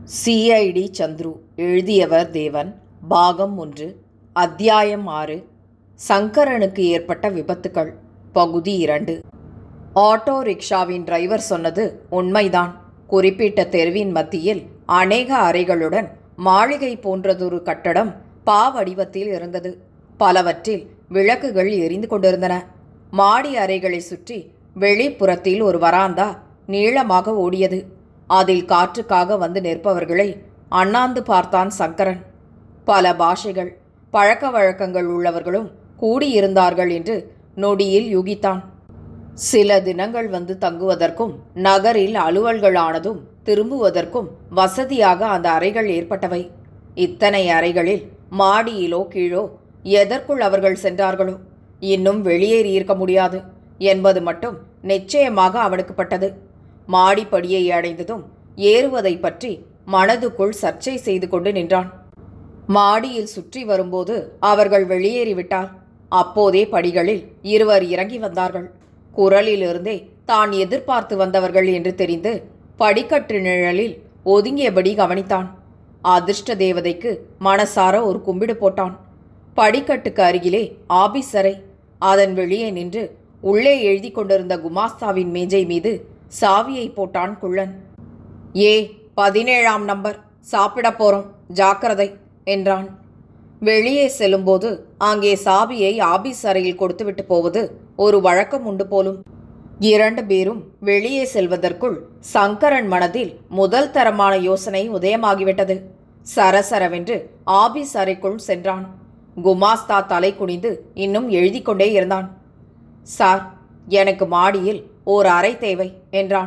CID Chandru எழுதியவர் தேவன் பாகம் ஒன்று அத்தியாயம் ஆறு சங்கரனுக்கு ஏற்பட்ட விபத்துக்கள் பகுதி இரண்டு ஆட்டோ ரிக்ஷாவின் டிரைவர் சொன்னது உண்மைதான் குறிப்பிட்ட தெருவின் மத்தியில் அநேக அறைகளுடன் மாளிகை போன்றதொரு கட்டடம் பா வடிவத்தில் இருந்தது பலவற்றில் விளக்குகள் எரிந்து கொண்டிருந்தன மாடி அறைகளை சுற்றி வெளிப்புறத்தில் ஒரு வராந்தா நீளமாக ஓடியது அதில் காற்றுக்காக வந்து நிற்பவர்களை அண்ணாந்து பார்த்தான் சங்கரன் பல பாஷைகள் பழக்க வழக்கங்கள் உள்ளவர்களும் கூடியிருந்தார்கள் என்று நொடியில் யூகித்தான் சில தினங்கள் வந்து தங்குவதற்கும் நகரில் அலுவல்களானதும் திரும்புவதற்கும் வசதியாக அந்த அறைகள் ஏற்பட்டவை இத்தனை அறைகளில் மாடியிலோ கீழோ எதற்குள் அவர்கள் சென்றார்களோ இன்னும் வெளியேறி இருக்க முடியாது என்பது மட்டும் நிச்சயமாக அவனுக்கு பட்டது மாடிப்படியை அடைந்ததும் ஏறுவதை பற்றி மனதுக்குள் சர்ச்சை செய்து கொண்டு நின்றான் மாடியில் சுற்றி வரும்போது அவர்கள் வெளியேறிவிட்டார் அப்போதே படிகளில் இருவர் இறங்கி வந்தார்கள் குரலிலிருந்தே தான் எதிர்பார்த்து வந்தவர்கள் என்று தெரிந்து படிக்கட்டு நிழலில் ஒதுங்கியபடி கவனித்தான் அதிர்ஷ்ட தேவதைக்கு மனசார ஒரு கும்பிடு போட்டான் படிக்கட்டுக்கு அருகிலே ஆபீசரை அதன் வெளியே நின்று உள்ளே எழுதி கொண்டிருந்த குமாஸ்தாவின் மேஜை மீது சாவியை போட்டான் குள்ளன் ஏ பதினேழாம் நம்பர் சாப்பிட போறோம் ஜாக்கிரதை என்றான் வெளியே செல்லும்போது அங்கே சாவியை ஆபீஸ் அறையில் கொடுத்துவிட்டு போவது ஒரு வழக்கம் உண்டு போலும் இரண்டு பேரும் வெளியே செல்வதற்குள் சங்கரன் மனதில் முதல் தரமான யோசனை உதயமாகிவிட்டது சரசரவென்று ஆபீஸ் அறைக்குள் சென்றான் குமாஸ்தா தலை குனிந்து இன்னும் எழுதி கொண்டே இருந்தான் சார் எனக்கு மாடியில் ஓர் அறை தேவை என்றான்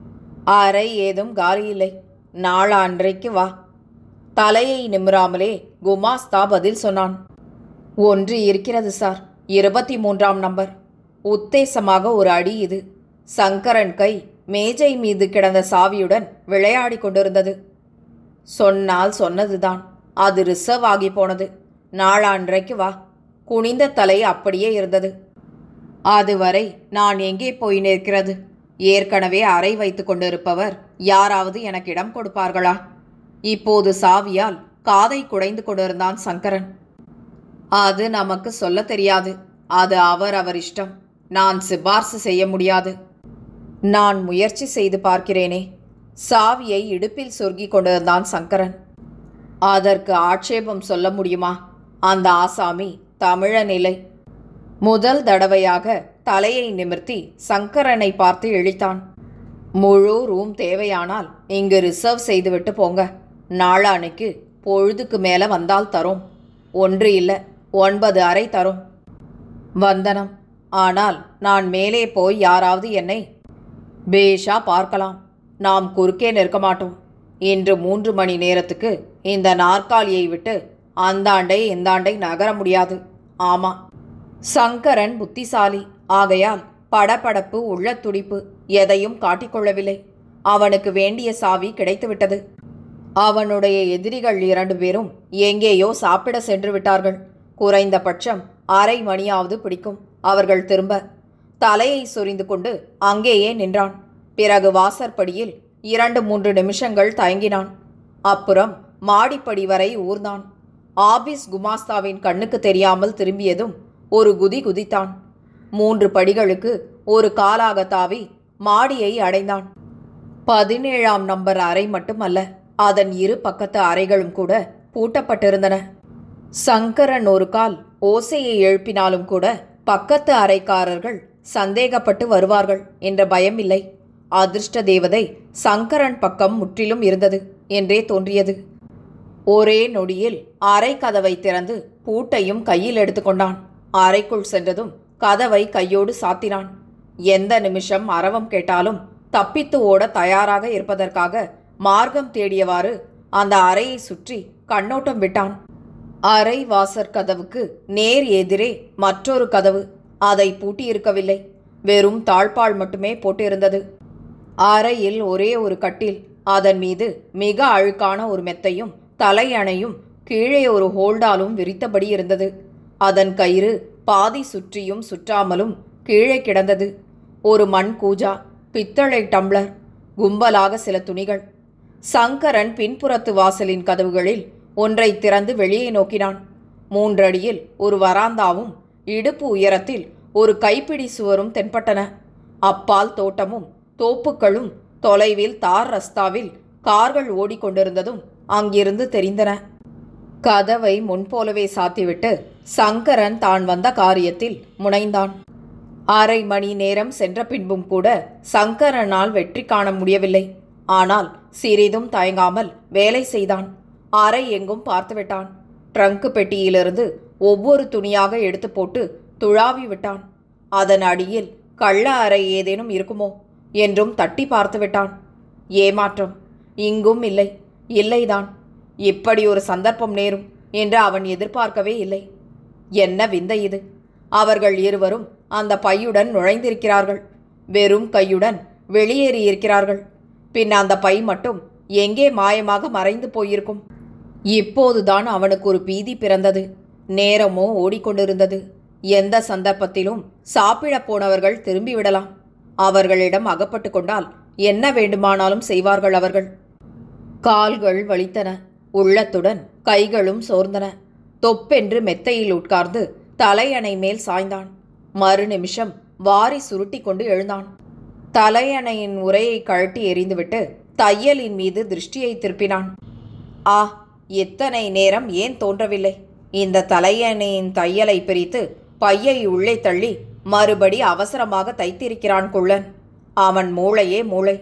அறை ஏதும் காலி இல்லை நாளான்றைக்கு வா தலையை நிமிராமலே குமாஸ்தா பதில் சொன்னான் ஒன்று இருக்கிறது சார் இருபத்தி மூன்றாம் நம்பர் உத்தேசமாக ஒரு அடி இது சங்கரன் கை மேஜை மீது கிடந்த சாவியுடன் விளையாடி கொண்டிருந்தது சொன்னால் சொன்னதுதான் அது ரிசர்வ் ஆகி போனது நாளான்றைக்கு வா குனிந்த தலை அப்படியே இருந்தது அதுவரை நான் எங்கே போய் நிற்கிறது ஏற்கனவே அறை வைத்து கொண்டிருப்பவர் யாராவது எனக்கு இடம் கொடுப்பார்களா இப்போது சாவியால் காதை குடைந்து கொண்டிருந்தான் சங்கரன் அது நமக்கு சொல்ல தெரியாது அது அவர் அவர் இஷ்டம் நான் சிபார்சு செய்ய முடியாது நான் முயற்சி செய்து பார்க்கிறேனே சாவியை இடுப்பில் சொருகிக் கொண்டிருந்தான் சங்கரன் அதற்கு ஆட்சேபம் சொல்ல முடியுமா அந்த ஆசாமி தமிழன் இல்லை முதல் தடவையாக தலையை நிமிர்த்தி சங்கரனை பார்த்து இழித்தான் முழு ரூம் தேவையானால் இங்கு ரிசர்வ் செய்துவிட்டு போங்க நாளானைக்கு பொழுதுக்கு மேலே வந்தால் தரோம் ஒன்று இல்லை ஒன்பது அறை தரும் வந்தனம் ஆனால் நான் மேலே போய் யாராவது என்னை பேஷா பார்க்கலாம் நாம் குறுக்கே நிற்க மாட்டோம் இன்று மூன்று மணி நேரத்துக்கு இந்த நாற்காலியை விட்டு அந்தாண்டை இந்தாண்டை நகர முடியாது ஆமா சங்கரன் புத்திசாலி ஆகையால் படபடப்பு உள்ள துடிப்பு எதையும் காட்டிக்கொள்ளவில்லை அவனுக்கு வேண்டிய சாவி கிடைத்துவிட்டது அவனுடைய எதிரிகள் இரண்டு பேரும் எங்கேயோ சாப்பிட சென்று விட்டார்கள் குறைந்தபட்சம் அரை மணியாவது பிடிக்கும் அவர்கள் திரும்ப தலையை சொரிந்து கொண்டு அங்கேயே நின்றான் பிறகு வாசற்படியில் இரண்டு மூன்று நிமிஷங்கள் தயங்கினான் அப்புறம் மாடிப்படி வரை ஊர்ந்தான் ஆபீஸ் குமாஸ்தாவின் கண்ணுக்கு தெரியாமல் திரும்பியதும் ஒரு குதி குதித்தான் மூன்று படிகளுக்கு ஒரு காலாக தாவி மாடியை அடைந்தான் பதினேழாம் நம்பர் அறை மட்டுமல்ல அதன் இரு பக்கத்து அறைகளும் கூட பூட்டப்பட்டிருந்தன சங்கரன் ஒரு கால் ஓசையை எழுப்பினாலும் கூட பக்கத்து அறைக்காரர்கள் சந்தேகப்பட்டு வருவார்கள் என்ற பயம் இல்லை அதிர்ஷ்ட தேவதை சங்கரன் பக்கம் முற்றிலும் இருந்தது என்றே தோன்றியது ஒரே நொடியில் அறை கதவை திறந்து பூட்டையும் கையில் எடுத்துக்கொண்டான் அறைக்குள் சென்றதும் கதவை கையோடு சாத்தினான் எந்த நிமிஷம் அரவம் கேட்டாலும் தப்பித்து ஓட தயாராக இருப்பதற்காக மார்க்கம் தேடியவாறு அந்த அறையை சுற்றி கண்ணோட்டம் விட்டான் அறை வாசற் கதவுக்கு நேர் எதிரே மற்றொரு கதவு அதை பூட்டியிருக்கவில்லை வெறும் தாழ்பால் மட்டுமே போட்டிருந்தது அறையில் ஒரே ஒரு கட்டில் அதன் மீது மிக அழுக்கான ஒரு மெத்தையும் தலையணையும் கீழே ஒரு ஹோல்டாலும் விரித்தபடி இருந்தது அதன் கயிறு பாதி சுற்றியும் சுற்றாமலும் கீழே கிடந்தது ஒரு மண் கூஜா பித்தளை டம்ளர் கும்பலாக சில துணிகள் சங்கரன் பின்புறத்து வாசலின் கதவுகளில் ஒன்றை திறந்து வெளியே நோக்கினான் மூன்றடியில் ஒரு வராந்தாவும் இடுப்பு உயரத்தில் ஒரு கைப்பிடி சுவரும் தென்பட்டன அப்பால் தோட்டமும் தோப்புக்களும் தொலைவில் தார் ரஸ்தாவில் கார்கள் ஓடிக்கொண்டிருந்ததும் அங்கிருந்து தெரிந்தன கதவை முன்போலவே சாத்திவிட்டு சங்கரன் தான் வந்த காரியத்தில் முனைந்தான் அரை மணி நேரம் சென்ற பின்பும் கூட சங்கரனால் வெற்றி காண முடியவில்லை ஆனால் சிறிதும் தயங்காமல் வேலை செய்தான் அறை எங்கும் பார்த்துவிட்டான் ட்ரங்கு பெட்டியிலிருந்து ஒவ்வொரு துணியாக எடுத்து போட்டு துழாவி விட்டான் அதன் அடியில் கள்ள அறை ஏதேனும் இருக்குமோ என்றும் தட்டி பார்த்து விட்டான் ஏமாற்றம் இங்கும் இல்லை இல்லைதான் இப்படி ஒரு சந்தர்ப்பம் நேரும் என்று அவன் எதிர்பார்க்கவே இல்லை என்ன விந்தை இது அவர்கள் இருவரும் அந்த பையுடன் நுழைந்திருக்கிறார்கள் வெறும் கையுடன் வெளியேறியிருக்கிறார்கள் பின் அந்த பை மட்டும் எங்கே மாயமாக மறைந்து போயிருக்கும் இப்போதுதான் அவனுக்கு ஒரு பீதி பிறந்தது நேரமோ ஓடிக்கொண்டிருந்தது எந்த சந்தர்ப்பத்திலும் சாப்பிடப் போனவர்கள் திரும்பிவிடலாம் அவர்களிடம் அகப்பட்டு கொண்டால் என்ன வேண்டுமானாலும் செய்வார்கள் அவர்கள் கால்கள் வலித்தன உள்ளத்துடன் கைகளும் சோர்ந்தன தொப்பென்று மெத்தையில் உட்கார்ந்து தலையணை மேல் சாய்ந்தான் மறு நிமிஷம் வாரி சுருட்டி கொண்டு எழுந்தான் தலையணையின் உரையை கழட்டி எறிந்துவிட்டு தையலின் மீது திருஷ்டியை திருப்பினான் ஆ எத்தனை நேரம் ஏன் தோன்றவில்லை இந்த தலையணையின் தையலை பிரித்து பையை உள்ளே தள்ளி மறுபடி அவசரமாக தைத்திருக்கிறான் குள்ளன் அவன் மூளையே மூளை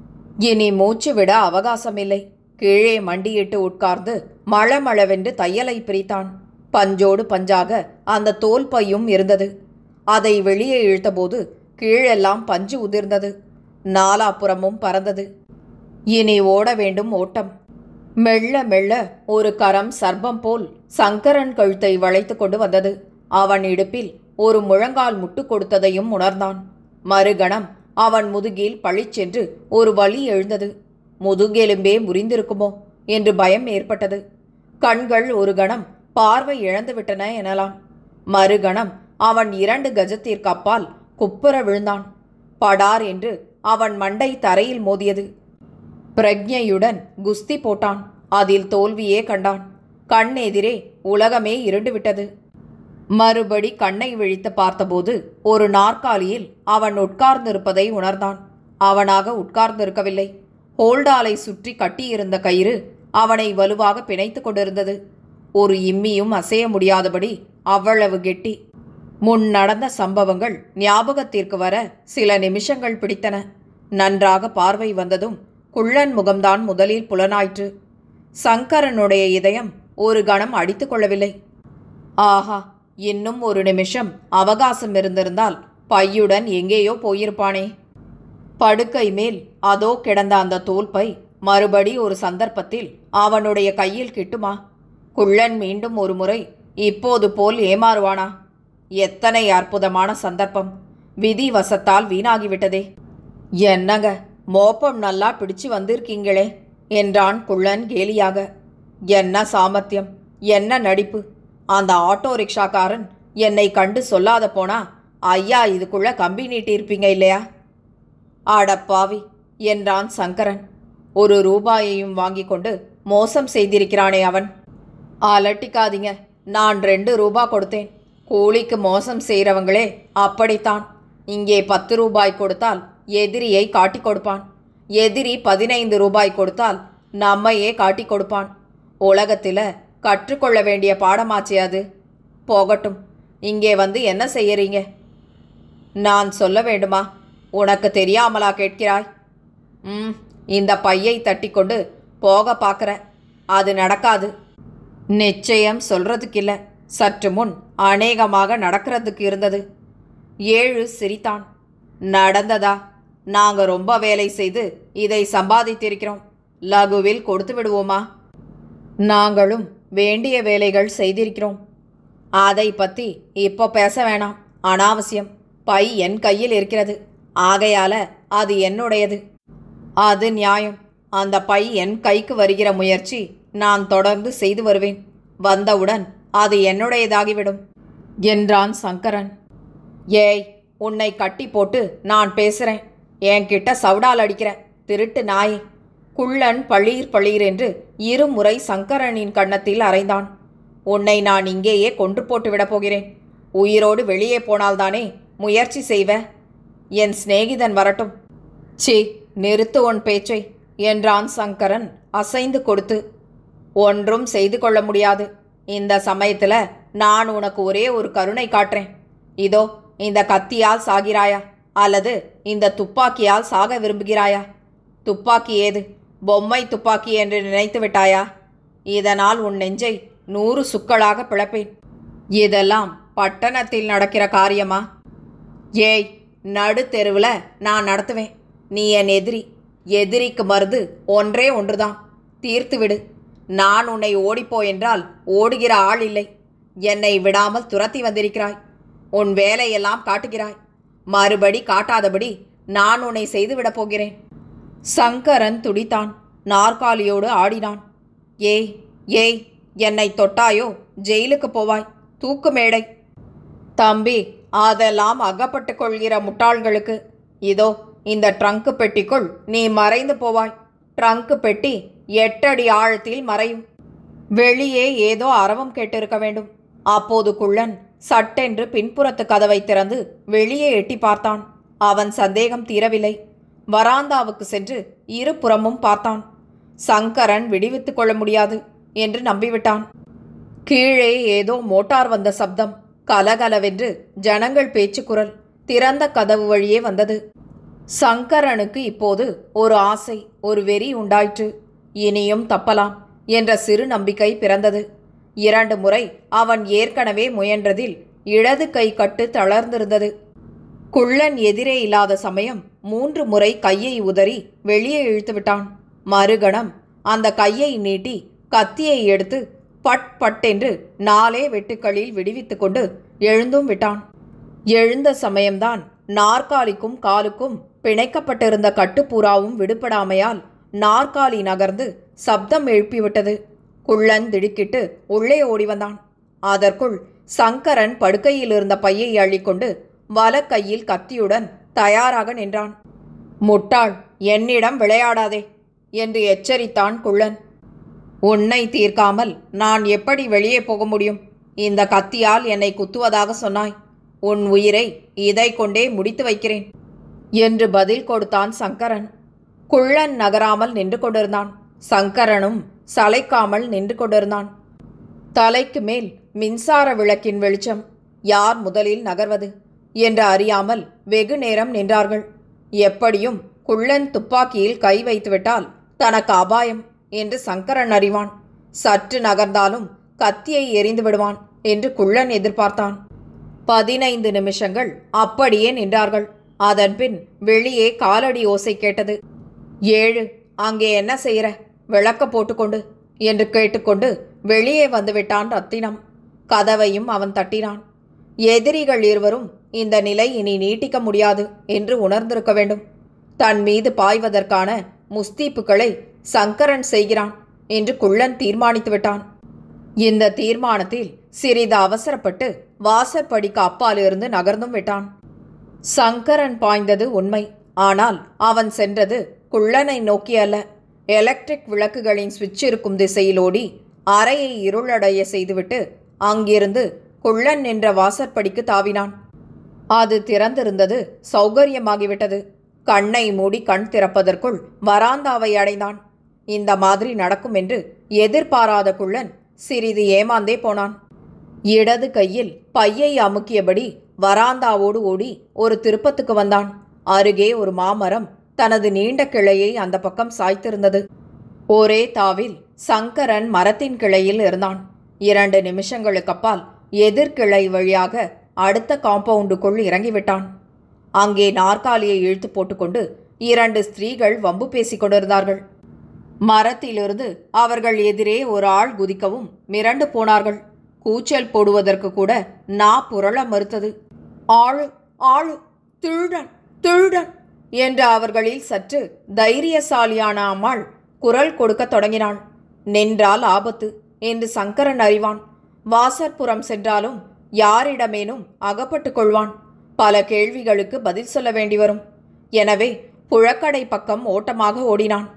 இனி மூச்சு விட அவகாசமில்லை கீழே மண்டியிட்டு உட்கார்ந்து மளமளவென்று தையலை பிரித்தான் பஞ்சோடு பஞ்சாக அந்த தோல் பையும் இருந்தது அதை வெளியே இழுத்தபோது கீழெல்லாம் பஞ்சு உதிர்ந்தது நாலாபுறமும் பறந்தது இனி ஓட வேண்டும் ஓட்டம் மெல்ல மெல்ல ஒரு கரம் சர்ப்பம் போல் சங்கரன் கழுத்தை வளைத்து கொண்டு வந்தது அவன் இடுப்பில் ஒரு முழங்கால் முட்டு கொடுத்ததையும் உணர்ந்தான் மறுகணம் அவன் முதுகில் பளிச்சென்று ஒரு வலி எழுந்தது முதுகெலும்பே முறிந்திருக்குமோ என்று பயம் ஏற்பட்டது கண்கள் ஒரு கணம் பார்வை இழந்துவிட்டன எனலாம் மறுகணம் அவன் இரண்டு கஜத்திற்கு அப்பால் குப்புற விழுந்தான் படார் என்று அவன் மண்டை தரையில் மோதியது பிரக்ஞையுடன் குஸ்தி போட்டான் அதில் தோல்வியே கண்டான் கண் எதிரே உலகமே இருண்டு விட்டது மறுபடி கண்ணை விழித்து பார்த்தபோது ஒரு நாற்காலியில் அவன் உட்கார்ந்திருப்பதை உணர்ந்தான் அவனாக உட்கார்ந்திருக்கவில்லை ஹோல்டாலை சுற்றி கட்டியிருந்த கயிறு அவனை வலுவாக பிணைத்துக் கொண்டிருந்தது ஒரு இம்மியும் அசைய முடியாதபடி அவ்வளவு கெட்டி முன் நடந்த சம்பவங்கள் ஞாபகத்திற்கு வர சில நிமிஷங்கள் பிடித்தன நன்றாக பார்வை வந்ததும் குள்ளன் முகம்தான் முதலில் புலனாயிற்று சங்கரனுடைய இதயம் ஒரு கணம் அடித்துக் கொள்ளவில்லை ஆஹா இன்னும் ஒரு நிமிஷம் அவகாசம் இருந்திருந்தால் பையுடன் எங்கேயோ போயிருப்பானே படுக்கை மேல் அதோ கிடந்த அந்த தோல்பை மறுபடி ஒரு சந்தர்ப்பத்தில் அவனுடைய கையில் கிட்டுமா குள்ளன் மீண்டும் ஒரு முறை இப்போது போல் ஏமாறுவானா எத்தனை அற்புதமான சந்தர்ப்பம் விதி வசத்தால் வீணாகிவிட்டதே என்னங்க மோப்பம் நல்லா பிடிச்சு வந்திருக்கீங்களே என்றான் குள்ளன் கேலியாக என்ன சாமர்த்தியம் என்ன நடிப்பு அந்த ஆட்டோ ரிக்ஷாக்காரன் என்னை கண்டு சொல்லாத போனா ஐயா இதுக்குள்ள கம்பி நீட்டியிருப்பீங்க இல்லையா ஆடப்பாவி என்றான் சங்கரன் ஒரு ரூபாயையும் வாங்கி கொண்டு மோசம் செய்திருக்கிறானே அவன் அலட்டிக்காதீங்க நான் ரெண்டு ரூபா கொடுத்தேன் கூலிக்கு மோசம் செய்கிறவங்களே அப்படித்தான் இங்கே பத்து ரூபாய் கொடுத்தால் எதிரியை காட்டிக் கொடுப்பான் எதிரி பதினைந்து ரூபாய் கொடுத்தால் நம்மையே காட்டிக் கொடுப்பான் உலகத்தில் கற்றுக்கொள்ள வேண்டிய பாடமாச்சே அது போகட்டும் இங்கே வந்து என்ன செய்யறீங்க நான் சொல்ல வேண்டுமா உனக்கு தெரியாமலா கேட்கிறாய் ம் இந்த பையை தட்டிக்கொண்டு போக பார்க்குற அது நடக்காது நிச்சயம் சொல்றதுக்கில்ல சற்று முன் அநேகமாக நடக்கிறதுக்கு இருந்தது ஏழு சிரித்தான் நடந்ததா நாங்க ரொம்ப வேலை செய்து இதை சம்பாதித்திருக்கிறோம் லகுவில் கொடுத்து விடுவோமா நாங்களும் வேண்டிய வேலைகள் செய்திருக்கிறோம் அதை பற்றி இப்போ பேச வேணாம் அனாவசியம் பை என் கையில் இருக்கிறது ஆகையால அது என்னுடையது அது நியாயம் அந்த பை என் கைக்கு வருகிற முயற்சி நான் தொடர்ந்து செய்து வருவேன் வந்தவுடன் அது என்னுடையதாகிவிடும் என்றான் சங்கரன் ஏய் உன்னை கட்டி போட்டு நான் பேசுறேன் என்கிட்ட சவுடால் அடிக்கிற திருட்டு நாய் குள்ளன் பளீர் பளீர் என்று இருமுறை சங்கரனின் கன்னத்தில் அறைந்தான் உன்னை நான் இங்கேயே கொன்று போட்டு விடப் போகிறேன் உயிரோடு வெளியே போனால்தானே முயற்சி செய்வ என் சிநேகிதன் வரட்டும் சீ நிறுத்து உன் பேச்சை என்றான் சங்கரன் அசைந்து கொடுத்து ஒன்றும் செய்து கொள்ள முடியாது இந்த சமயத்துல நான் உனக்கு ஒரே ஒரு கருணை காட்டுறேன் இதோ இந்த கத்தியால் சாகிறாயா அல்லது இந்த துப்பாக்கியால் சாக விரும்புகிறாயா துப்பாக்கி ஏது பொம்மை துப்பாக்கி என்று நினைத்து விட்டாயா இதனால் உன் நெஞ்சை நூறு சுக்களாக பிளப்பேன் இதெல்லாம் பட்டணத்தில் நடக்கிற காரியமா ஏய் நடு தெருவில் நான் நடத்துவேன் நீ என் எதிரி எதிரிக்கு மருது ஒன்றே ஒன்றுதான் தீர்த்து விடு நான் உன்னை ஓடிப்போ என்றால் ஓடுகிற ஆள் இல்லை என்னை விடாமல் துரத்தி வந்திருக்கிறாய் உன் வேலையெல்லாம் காட்டுகிறாய் மறுபடி காட்டாதபடி நான் உன்னை செய்துவிடப் போகிறேன் சங்கரன் துடித்தான் நாற்காலியோடு ஆடினான் ஏய் ஏய் என்னை தொட்டாயோ ஜெயிலுக்கு போவாய் தூக்கு மேடை தம்பி அதெல்லாம் அகப்பட்டு கொள்கிற முட்டாள்களுக்கு இதோ இந்த ட்ரங்கு பெட்டிக்குள் நீ மறைந்து போவாய் ட்ரங்கு பெட்டி எட்டடி ஆழத்தில் மறையும் வெளியே ஏதோ அரவம் கேட்டிருக்க வேண்டும் அப்போது குள்ளன் சட்டென்று பின்புறத்து கதவை திறந்து வெளியே எட்டி பார்த்தான் அவன் சந்தேகம் தீரவில்லை வராந்தாவுக்கு சென்று இருபுறமும் பார்த்தான் சங்கரன் விடுவித்துக் கொள்ள முடியாது என்று நம்பிவிட்டான் கீழே ஏதோ மோட்டார் வந்த சப்தம் கலகலவென்று ஜனங்கள் பேச்சுக்குரல் திறந்த கதவு வழியே வந்தது சங்கரனுக்கு இப்போது ஒரு ஆசை ஒரு வெறி உண்டாயிற்று இனியும் தப்பலாம் என்ற சிறு நம்பிக்கை பிறந்தது இரண்டு முறை அவன் ஏற்கனவே முயன்றதில் இடது கை கட்டு தளர்ந்திருந்தது குள்ளன் எதிரே இல்லாத சமயம் மூன்று முறை கையை உதறி வெளியே இழுத்து விட்டான் மறுகணம் அந்த கையை நீட்டி கத்தியை எடுத்து பட் பட் என்று நாலே வெட்டுக்களில் விடுவித்துக் கொண்டு எழுந்தும் விட்டான் எழுந்த சமயம்தான் நாற்காலிக்கும் காலுக்கும் பிணைக்கப்பட்டிருந்த கட்டுப்பூராவும் விடுபடாமையால் நாற்காலி நகர்ந்து சப்தம் எழுப்பிவிட்டது குள்ளன் திடுக்கிட்டு உள்ளே ஓடி வந்தான் அதற்குள் சங்கரன் படுக்கையில் இருந்த பையை அள்ளிக்கொண்டு வலக்கையில் கத்தியுடன் தயாராக நின்றான் முட்டாள் என்னிடம் விளையாடாதே என்று எச்சரித்தான் குள்ளன் உன்னை தீர்க்காமல் நான் எப்படி வெளியே போக முடியும் இந்த கத்தியால் என்னை குத்துவதாக சொன்னாய் உன் உயிரை இதை கொண்டே முடித்து வைக்கிறேன் என்று பதில் கொடுத்தான் சங்கரன் குள்ளன் நகராமல் நின்று கொண்டிருந்தான் சங்கரனும் சளைக்காமல் நின்று கொண்டிருந்தான் தலைக்கு மேல் மின்சார விளக்கின் வெளிச்சம் யார் முதலில் நகர்வது என்று அறியாமல் வெகு நேரம் நின்றார்கள் எப்படியும் குள்ளன் துப்பாக்கியில் கை வைத்துவிட்டால் தனக்கு அபாயம் என்று சங்கரன் அறிவான் சற்று நகர்ந்தாலும் கத்தியை எறிந்து விடுவான் என்று குள்ளன் எதிர்பார்த்தான் பதினைந்து நிமிஷங்கள் அப்படியே நின்றார்கள் அதன்பின் வெளியே காலடி ஓசை கேட்டது ஏழு அங்கே என்ன செய்யற விளக்க போட்டுக்கொண்டு என்று கேட்டுக்கொண்டு வெளியே வந்துவிட்டான் ரத்தினம் கதவையும் அவன் தட்டினான் எதிரிகள் இருவரும் இந்த நிலை இனி நீட்டிக்க முடியாது என்று உணர்ந்திருக்க வேண்டும் தன் மீது பாய்வதற்கான முஸ்தீப்புகளை சங்கரன் செய்கிறான் என்று குள்ளன் தீர்மானித்து விட்டான் இந்த தீர்மானத்தில் சிறிது அவசரப்பட்டு வாசற்படிக்கு அப்பாலிருந்து நகர்ந்தும் விட்டான் சங்கரன் பாய்ந்தது உண்மை ஆனால் அவன் சென்றது குள்ளனை நோக்கி அல்ல எலக்ட்ரிக் விளக்குகளின் சுவிட்ச் இருக்கும் திசையில் ஓடி அறையை இருளடைய செய்துவிட்டு அங்கிருந்து குள்ளன் நின்ற வாசற்படிக்கு தாவினான் அது திறந்திருந்தது சௌகரியமாகிவிட்டது கண்ணை மூடி கண் திறப்பதற்குள் வராந்தாவை அடைந்தான் இந்த மாதிரி நடக்கும் என்று எதிர்பாராத குள்ளன் சிறிது ஏமாந்தே போனான் இடது கையில் பையை அமுக்கியபடி வராந்தாவோடு ஓடி ஒரு திருப்பத்துக்கு வந்தான் அருகே ஒரு மாமரம் தனது நீண்ட கிளையை அந்த பக்கம் சாய்த்திருந்தது ஒரே தாவில் சங்கரன் மரத்தின் கிளையில் இருந்தான் இரண்டு நிமிஷங்களுக்கப்பால் எதிர்கிளை வழியாக அடுத்த காம்பவுண்டுக்குள் இறங்கிவிட்டான் அங்கே நாற்காலியை இழுத்து போட்டுக்கொண்டு இரண்டு ஸ்திரீகள் வம்பு பேசிக் கொண்டிருந்தார்கள் மரத்திலிருந்து அவர்கள் எதிரே ஒரு ஆள் குதிக்கவும் மிரண்டு போனார்கள் கூச்சல் போடுவதற்கு கூட நா புரள மறுத்தது ஆளு ஆளு திருடன் திருடன் என்று அவர்களில் சற்று தைரியசாலியான அம்மாள் குரல் கொடுக்கத் தொடங்கினாள் நின்றால் ஆபத்து என்று சங்கரன் அறிவான் வாசற்புறம் சென்றாலும் யாரிடமேனும் அகப்பட்டுக் கொள்வான் பல கேள்விகளுக்கு பதில் சொல்ல வேண்டி வரும் எனவே புழக்கடை பக்கம் ஓட்டமாக ஓடினான்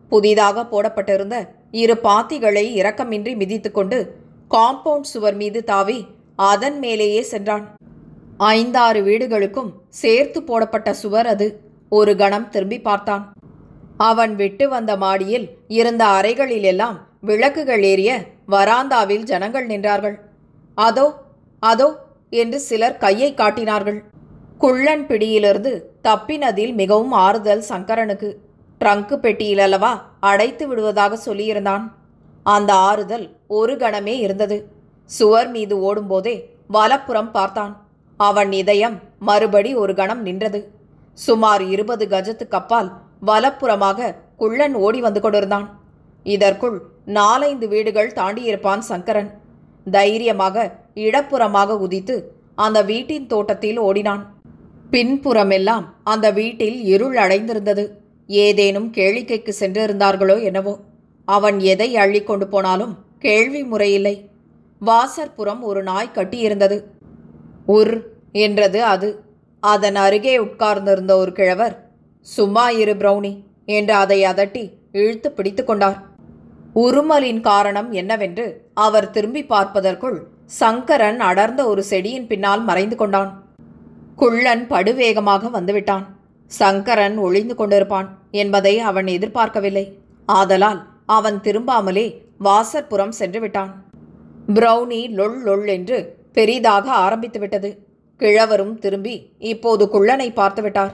புதிதாக போடப்பட்டிருந்த இரு பாத்திகளை இரக்கமின்றி மிதித்துக்கொண்டு காம்பவுண்ட் சுவர் மீது தாவி அதன் மேலேயே சென்றான் ஐந்தாறு வீடுகளுக்கும் சேர்த்து போடப்பட்ட சுவர் அது ஒரு கணம் திரும்பி பார்த்தான் அவன் விட்டு வந்த மாடியில் இருந்த அறைகளிலெல்லாம் விளக்குகள் ஏறிய வராந்தாவில் ஜனங்கள் நின்றார்கள் அதோ அதோ என்று சிலர் கையை காட்டினார்கள் குள்ளன் பிடியிலிருந்து தப்பினதில் மிகவும் ஆறுதல் சங்கரனுக்கு ட்ரங்கு பெட்டியில் அல்லவா அடைத்து விடுவதாக சொல்லியிருந்தான் அந்த ஆறுதல் ஒரு கணமே இருந்தது சுவர் மீது ஓடும்போதே வலப்புறம் பார்த்தான் அவன் இதயம் மறுபடி ஒரு கணம் நின்றது சுமார் இருபது கஜத்துக்கு அப்பால் வலப்புறமாக குள்ளன் ஓடி வந்து கொண்டிருந்தான் இதற்குள் நாலைந்து வீடுகள் தாண்டியிருப்பான் சங்கரன் தைரியமாக இடப்புறமாக உதித்து அந்த வீட்டின் தோட்டத்தில் ஓடினான் பின்புறமெல்லாம் அந்த வீட்டில் இருள் அடைந்திருந்தது ஏதேனும் கேளிக்கைக்கு சென்றிருந்தார்களோ என்னவோ அவன் எதை அள்ளி கொண்டு போனாலும் கேள்வி முறையில்லை வாசற்புறம் ஒரு நாய் கட்டியிருந்தது உர் என்றது அது அதன் அருகே உட்கார்ந்திருந்த ஒரு கிழவர் சும்மா இரு பிரௌனி என்று அதை அதட்டி இழுத்து பிடித்து கொண்டார் உருமலின் காரணம் என்னவென்று அவர் திரும்பி பார்ப்பதற்குள் சங்கரன் அடர்ந்த ஒரு செடியின் பின்னால் மறைந்து கொண்டான் குள்ளன் படுவேகமாக வந்துவிட்டான் சங்கரன் ஒளிந்து கொண்டிருப்பான் என்பதை அவன் எதிர்பார்க்கவில்லை ஆதலால் அவன் திரும்பாமலே வாசற்புறம் சென்று விட்டான் பிரௌனி லொள் லொள் என்று பெரிதாக ஆரம்பித்து விட்டது கிழவரும் திரும்பி இப்போது குள்ளனை பார்த்து விட்டார்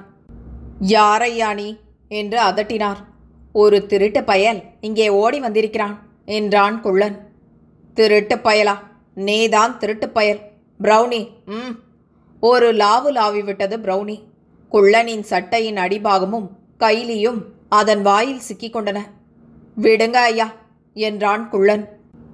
யாரையா நீ என்று அதட்டினார் ஒரு திருட்டு பயல் இங்கே ஓடி வந்திருக்கிறான் என்றான் குள்ளன் திருட்டு பயலா நீதான் திருட்டு பயல் பிரௌனி ம் ஒரு லாவு லாவி விட்டது பிரௌனி குள்ளனின் சட்டையின் அடிபாகமும் கைலியும் அதன் வாயில் சிக்கிக் கொண்டன விடுங்க ஐயா என்றான் குள்ளன்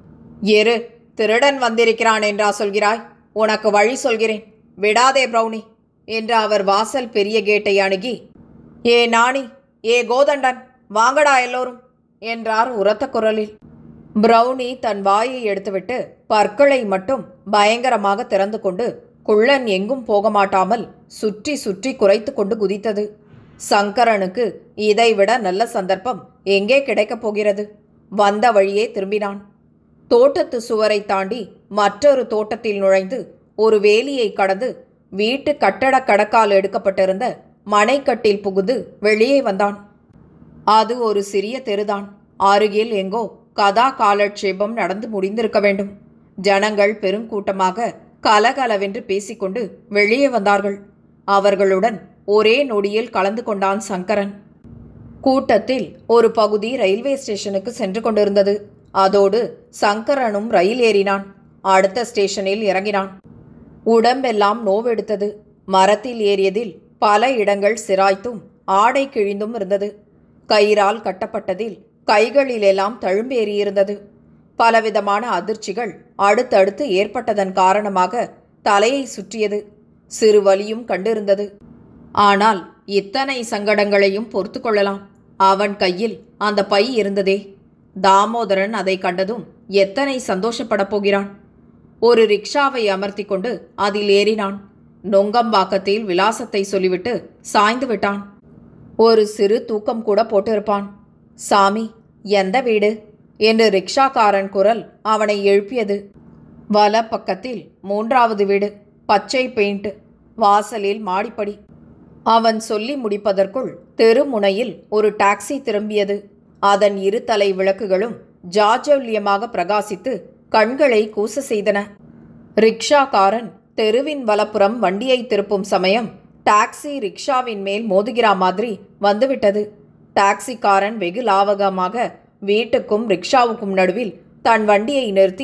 எரு திருடன் வந்திருக்கிறான் என்றா சொல்கிறாய் உனக்கு வழி சொல்கிறேன் விடாதே பிரௌனி என்று அவர் வாசல் பெரிய கேட்டை அணுகி ஏ நாணி ஏ கோதண்டன் வாங்கடா எல்லோரும் என்றார் உரத்த குரலில் பிரௌனி தன் வாயை எடுத்துவிட்டு பற்களை மட்டும் பயங்கரமாக திறந்து கொண்டு குள்ளன் எங்கும் போக மாட்டாமல் சுற்றி சுற்றி குறைத்து கொண்டு குதித்தது சங்கரனுக்கு இதைவிட நல்ல சந்தர்ப்பம் எங்கே கிடைக்கப் போகிறது வந்த வழியே திரும்பினான் தோட்டத்து சுவரை தாண்டி மற்றொரு தோட்டத்தில் நுழைந்து ஒரு வேலியை கடந்து வீட்டு கட்டடக் கடக்கால் எடுக்கப்பட்டிருந்த மனைக்கட்டில் புகுந்து வெளியே வந்தான் அது ஒரு சிறிய தெருதான் அருகில் எங்கோ கதா காலட்சேபம் நடந்து முடிந்திருக்க வேண்டும் ஜனங்கள் பெருங்கூட்டமாக கலகலவென்று பேசிக்கொண்டு வெளியே வந்தார்கள் அவர்களுடன் ஒரே நொடியில் கலந்து கொண்டான் சங்கரன் கூட்டத்தில் ஒரு பகுதி ரயில்வே ஸ்டேஷனுக்கு சென்று கொண்டிருந்தது அதோடு சங்கரனும் ரயில் ஏறினான் அடுத்த ஸ்டேஷனில் இறங்கினான் உடம்பெல்லாம் நோவெடுத்தது மரத்தில் ஏறியதில் பல இடங்கள் சிராய்த்தும் ஆடை கிழிந்தும் இருந்தது கயிறால் கட்டப்பட்டதில் கைகளிலெல்லாம் தழும்பேறியிருந்தது பலவிதமான அதிர்ச்சிகள் அடுத்தடுத்து ஏற்பட்டதன் காரணமாக தலையை சுற்றியது சிறு வலியும் கண்டிருந்தது ஆனால் இத்தனை சங்கடங்களையும் பொறுத்து கொள்ளலாம் அவன் கையில் அந்த பை இருந்ததே தாமோதரன் அதை கண்டதும் எத்தனை சந்தோஷப்படப் போகிறான் ஒரு ரிக்ஷாவை அமர்த்தி கொண்டு அதில் ஏறினான் நொங்கம்பாக்கத்தில் விலாசத்தை சொல்லிவிட்டு சாய்ந்து விட்டான் ஒரு சிறு தூக்கம் கூட போட்டிருப்பான் சாமி எந்த வீடு என்று ரிக்ஷாக்காரன் குரல் அவனை எழுப்பியது வல பக்கத்தில் மூன்றாவது வீடு பச்சை பெயிண்ட் வாசலில் மாடிப்படி அவன் சொல்லி முடிப்பதற்குள் தெருமுனையில் ஒரு டாக்ஸி திரும்பியது அதன் இரு தலை விளக்குகளும் ஜாஜல்யமாக பிரகாசித்து கண்களை கூச செய்தன ரிக்ஷாக்காரன் தெருவின் வலப்புறம் வண்டியை திருப்பும் சமயம் டாக்ஸி ரிக்ஷாவின் மேல் மோதுகிறா மாதிரி வந்துவிட்டது டாக்ஸிக்காரன் வெகு லாவகமாக வீட்டுக்கும் ரிக்ஷாவுக்கும் நடுவில் தன் வண்டியை நிறுத்தி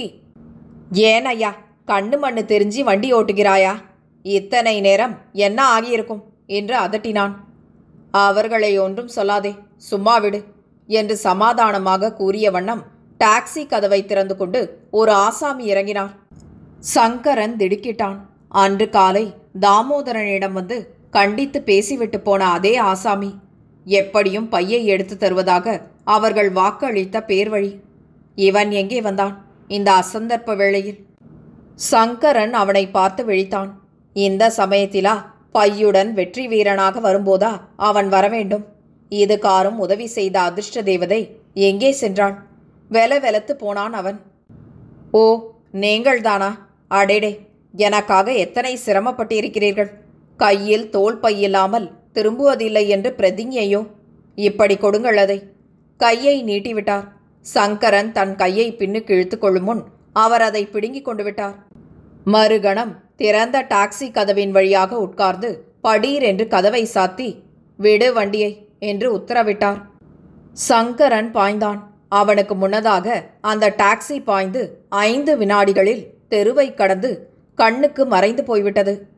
ஏன் ஐயா கண்ணு மண்ணு தெரிஞ்சு வண்டி ஓட்டுகிறாயா இத்தனை நேரம் என்ன ஆகியிருக்கும் என்று அதட்டினான் அவர்களை ஒன்றும் சொல்லாதே சும்மா விடு என்று சமாதானமாக கூறிய வண்ணம் டாக்ஸி கதவை திறந்து கொண்டு ஒரு ஆசாமி இறங்கினார் சங்கரன் திடுக்கிட்டான் அன்று காலை தாமோதரனிடம் வந்து கண்டித்து பேசிவிட்டு போன அதே ஆசாமி எப்படியும் பையை எடுத்து தருவதாக அவர்கள் வாக்களித்த பேர்வழி இவன் எங்கே வந்தான் இந்த அசந்தர்ப்ப வேளையில் சங்கரன் அவனை பார்த்து விழித்தான் இந்த சமயத்திலா பையுடன் வெற்றி வீரனாக வரும்போதா அவன் வரவேண்டும் இதுகாரும் உதவி செய்த அதிர்ஷ்ட தேவதை எங்கே சென்றான் வெல வெலத்து போனான் அவன் ஓ நீங்கள்தானா அடேடே எனக்காக எத்தனை சிரமப்பட்டிருக்கிறீர்கள் கையில் தோல் பையில்லாமல் திரும்புவதில்லை என்று பிரதிஞ்ஞையோ இப்படி கொடுங்கள் அதை கையை நீட்டிவிட்டார் சங்கரன் தன் கையை பின்னுக்கு இழுத்து கொள்ளும் முன் அவர் அதை பிடுங்கிக் கொண்டு விட்டார் மறுகணம் திறந்த டாக்ஸி கதவின் வழியாக உட்கார்ந்து படீர் என்று கதவை சாத்தி விடு வண்டியை என்று உத்தரவிட்டார் சங்கரன் பாய்ந்தான் அவனுக்கு முன்னதாக அந்த டாக்ஸி பாய்ந்து ஐந்து வினாடிகளில் தெருவை கடந்து கண்ணுக்கு மறைந்து போய்விட்டது